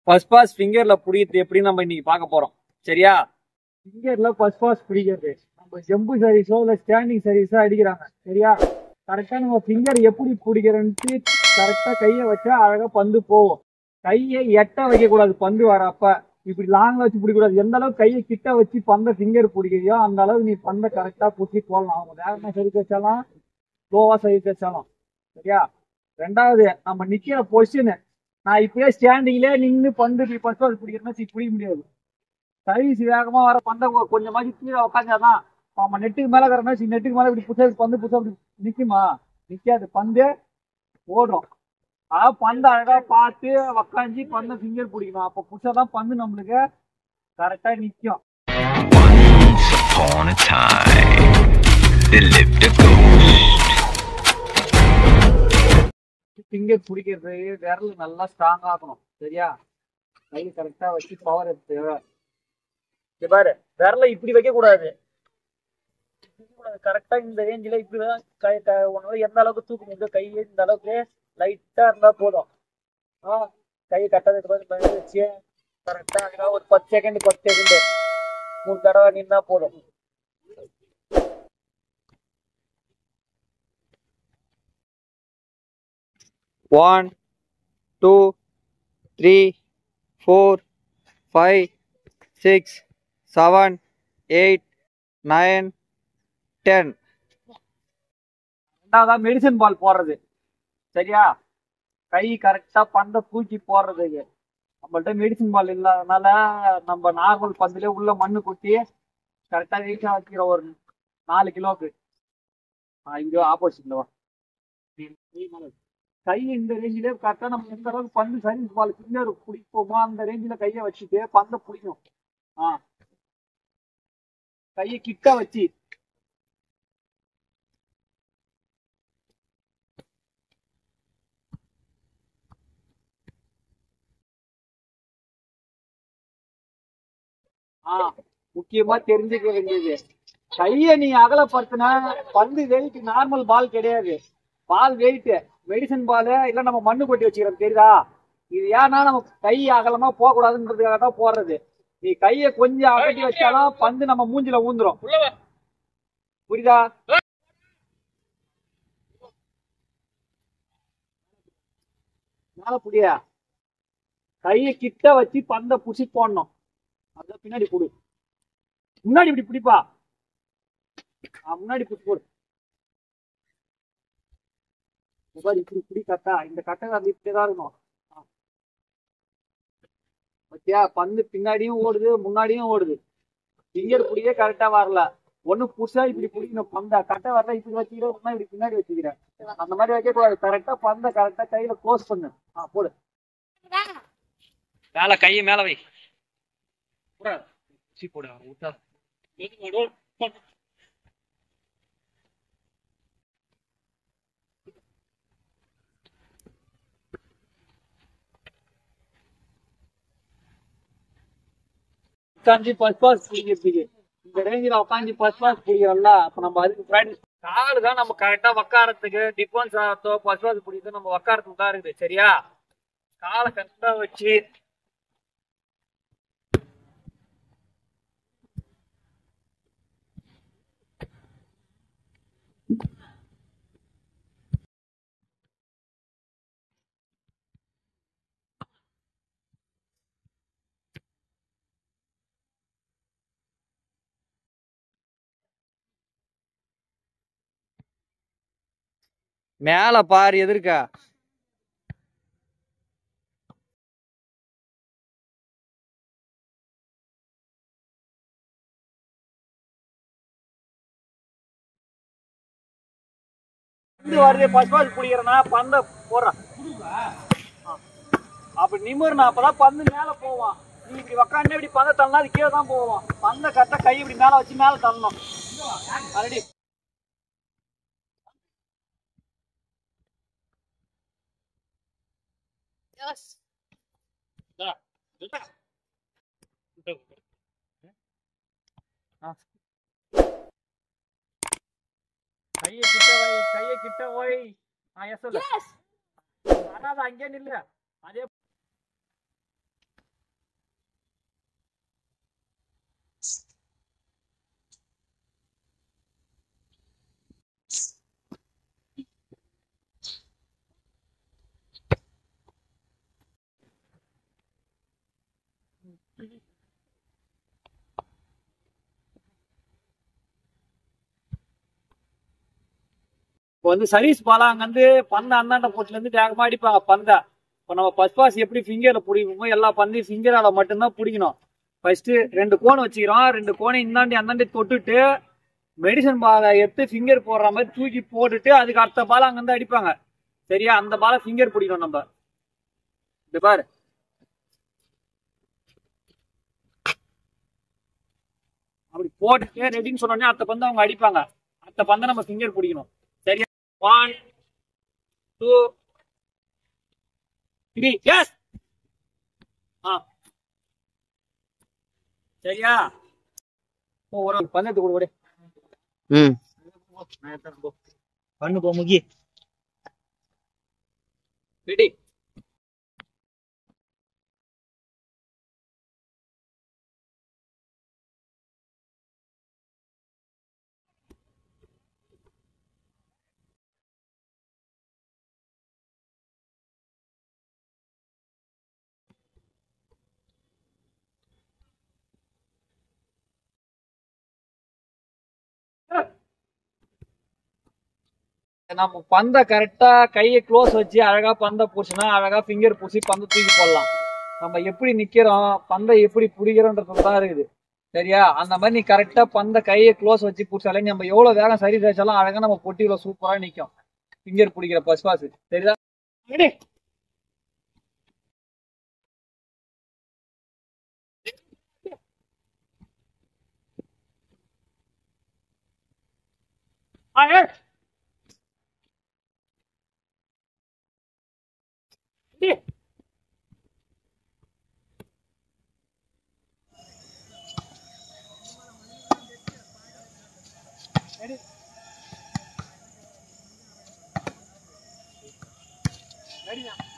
First pass ஃபிங்கர்ல புடிக்கிறது எப்படின்னு நம்ம இன்னைக்கு பார்க்க போறோம் சரியா ஃபிங்கர்ல ஃபர்ஸ்ட் பாஸ் பிடிக்கிறது நம்ம ஜம்பு சர்வீஸோ இல்ல ஸ்டாண்டிங் சர்வீஸோ அடிக்கிறாங்க சரியா கரெக்டா நம்ம ஃபிங்கர் எப்படி பிடிக்கிறோன்ட்டு கரெக்டா கையை வச்சா அழகா பந்து போகும் கையை எட்ட வைக்க கூடாது பந்து வரப்ப இப்படி லாங்ல வச்சு பிடிக்கக்கூடாது எந்த அளவுக்கு கையை கிட்ட வச்சு பந்த ஃபிங்கர் பிடிக்கிறியோ அந்த அளவுக்கு நீ பந்தை கரெக்டா பிடிச்சி போடலாம் அவங்க வேகமா சர்வீஸ் வச்சாலும் ஸ்லோவா சர்வீஸ் வச்சாலும் சரியா ரெண்டாவது நம்ம நிக்கிற பொசிஷனு நான் இப்பயே ஸ்டாண்டிங்லேயே நின்று பந்து இப்படி ஃபர்ஸ்ட் பாஸ் பிடிக்கிறேன்னா இப்படி பிடிக்க முடியாது சர்வீஸ் வேகமா வர பந்தை கொ- கொஞ்சமாச்சு கீழே உட்காந்தாதான் நம்ம நெட்டுக்கு மேல இருக்கிற மாதிரி நெட்டுக்கு மேல இப்படி புதுசா பந்து புதுசா இப்படி நிக்குமா நிக்காது பந்து ஓடும் அதாவது பந்து அழகா பார்த்து உக்காஞ்சி பந்தை ஃபிங்கர் பிடிக்கணும் அப்ப புதுசா தான் பந்து நம்மளுக்கு கரெக்டா நிக்கும் Once upon a time, there lived a ghost. Finger பிடிக்கிறது விரல் நல்லா ஸ்ட்ராங் ஆகணும் சரியா கை கரெக்டா வச்சு பவர் எடுத்து இங்க பாரு விரலை இப்படி வைக்க கூடாது கரெக்டா இந்த ரேஞ்சில இப்படிதான் கை க- உன்னால எந்த அளவுக்கு தூக்க முடியுதோ கையை இந்த அளவுக்கு லைட்டா இருந்தா போதும் ஆ கையை கட்டதுக்கு வச்சு கரெக்டா அதுக்காக ஒரு பத்து செகண்ட் பத்து செகண்ட் மூணு தடவை நின்னா போதும் one two three four five six seven eight nine ten ரெண்டாவதா மெடிசன் பால் போடுறது சரியா கை கரெக்டா பந்த தூக்கி போடுறதுக்கு நம்மள்ட்ட மெடிசன் பால் இல்லாதனால நம்ம நார்மல் பந்துல உள்ள மண்ணு கொட்டி கரெக்டா வெயிட்டா வைக்கிற ஒரு நாலு கிலோக்கு இங்க ஆப்போசிட்ல வா கை இந்த ரேஞ்சிலே கரெக்டா நம்ம எந்த அளவுக்கு பந்து சர்வீஸ் பால் பின்னர் பிடிப்போமோ அந்த ரேஞ்சில கையை வச்சுட்டு பந்தை பிடிக்கும் ஆ கையை கிட்ட வச்சு ஆ முக்கியமா தெரிஞ்சுக்க வேண்டியது கைய நீ அகலப்படுத்தினா பந்து வெயிட் நார்மல் பால் கிடையாது பால் வெயிட் மெடிசன் பால் இல்ல நம்ம மண்ணு கொட்டி வச்சுக்கிறோம் தெரியுதா இது ஏன்னா நம்ம கை அகலமா போக கூடாதுன்றதுக்காக தான் போடுறது நீ கைய கொஞ்சம் அகட்டி வச்சாலும் பந்து நம்ம மூஞ்சில ஊந்துரும் புரியுதா மேல புடியா கைய கிட்ட வச்சு பந்த புடிச்சு போடணும் அதான் பின்னாடி போடு முன்னாடி இப்படி பிடிப்பா ஆ, முன்னாடி பிடிச்சி போடு இந்த மாதிரி இப்படி இப்படி கட்டா இந்த கட்டை வந்து இப்படிதான் இருக்கணும் ஆ. பாத்தியா பந்து பின்னாடியும் ஓடுது முன்னாடியும் ஓடுது ஃபிங்கர் பிடிக்கவே கரெக்டா வரல ஒண்ணு புதுசா இப்படி பிடிக்கணும் பந்த கட்டை வரல இப்படி வச்சுக்கிறேன் ஒண்ணா இப்படி பின்னாடி வச்சுக்கிறேன் அந்த மாதிரி வைக்க கூடாது கரெக்டா பந்த கரெக்டா கையில க்ளோஸ் பண்ணு ஆ போடு மேல கையை மேல வை சி போடு விட்டா உட்காந்து ஃபர்ஸ்ட் பாஸ் பிடிக்கிறதுக்கு இந்த ரேஞ்சில் உட்காந்து ஃபர்ஸ்ட் பாஸ் பிடிக்கிறோம்ல அப்ப நம்ம அதுக்கு ப்ராக்டிஸ் கால் தான் நம்ம கரெக்டா உக்காரத்துக்கு டிஃபென்ஸ் ஆகத்தோ ஃபர்ஸ்ட் பாஸ் பிடிக்கிறது நம்ம உக்காரத்துக்கு தான் இருக்குது சரியா காலை கரெக்டா வச்சு மேல பாரு எதிர்க்க பந்து வருது ஃபர்ஸ்ட் பாஸ் பிடிக்கிறனா பந்த போடுறான் அப்படி நிமிர்னா அப்பதான் பந்து மேல போவான் நீ இப்படி உக்காந்து இப்படி பந்த தள்ளனா அது கீழே தான் போவான் பந்த கரெக்டா கை இப்படி மேல வச்சு மேல தள்ளணும் ஆல்ரெடி கையை கிட்ட வை கையை கிட்ட வை நான் எஸ் சொல்லு வராத அங்கே நில்லு அதே இப்போ வந்து சர்வீஸ் பாலா அங்க வந்து பந்த அந்தாண்ட போட்டுல இருந்து வேகமா அடிப்பாங்க பந்த இப்போ நம்ம ஃபர்ஸ்ட் பாஸ் எப்படி ஃபிங்கர்ல பிடிக்குமோ எல்லா பந்தையும் ஃபிங்கரால மட்டும்தான் பிடிக்கணும் ஃபர்ஸ்ட் ரெண்டு கோன் வச்சுக்கிறோம் ரெண்டு கோனை இந்தாண்டி அந்தாண்டி தொட்டுட்டு மெடிசன் பாலை எடுத்து ஃபிங்கர் போடுற மாதிரி தூக்கி போட்டுட்டு அதுக்கு அடுத்த பால் அங்க இருந்து அடிப்பாங்க சரியா அந்த பாலை ஃபிங்கர் பிடிக்கணும் நம்ம இந்த பாரு அப்படி போட்டுட்டு ரெடின்னு சொன்னோடனே அடுத்த பந்து அவங்க அடிப்பாங்க அடுத்த பந்தை நம்ம ஃபிங்கர் பிடிக்கணும் சரியா ஒன் டூ த்ரீ எஸ் ஆ சரியா ஓ, ஒரு பந்தத்துக்கு கொடு கொடு. ம் பண்ணு போ முகி ரெடி நம்ம பந்த கரெக்டா கையை க்ளோஸ் வச்சு அழகா பந்த பூசினா அழகா ஃபிங்கர் பூசி பந்த தூக்கி போடலாம் நம்ம எப்படி நிக்கிறோம் பந்தை எப்படி பிடிக்கிறோன்றது தான் இருக்குது சரியா அந்த மாதிரி நீ கரெக்டா பந்த கையை க்ளோஸ் வச்சு பிடிச்சாலே நம்ம எவ்வளவு வேகம் சரி தேய்ச்சாலும் அழகா நம்ம பொட்டியில சூப்பரா நிக்கும் ஃபிங்கர் பிடிக்கிற பஸ் பாஸ் சரிதா ரெடி ஆ ஏ ரெடி ரெடி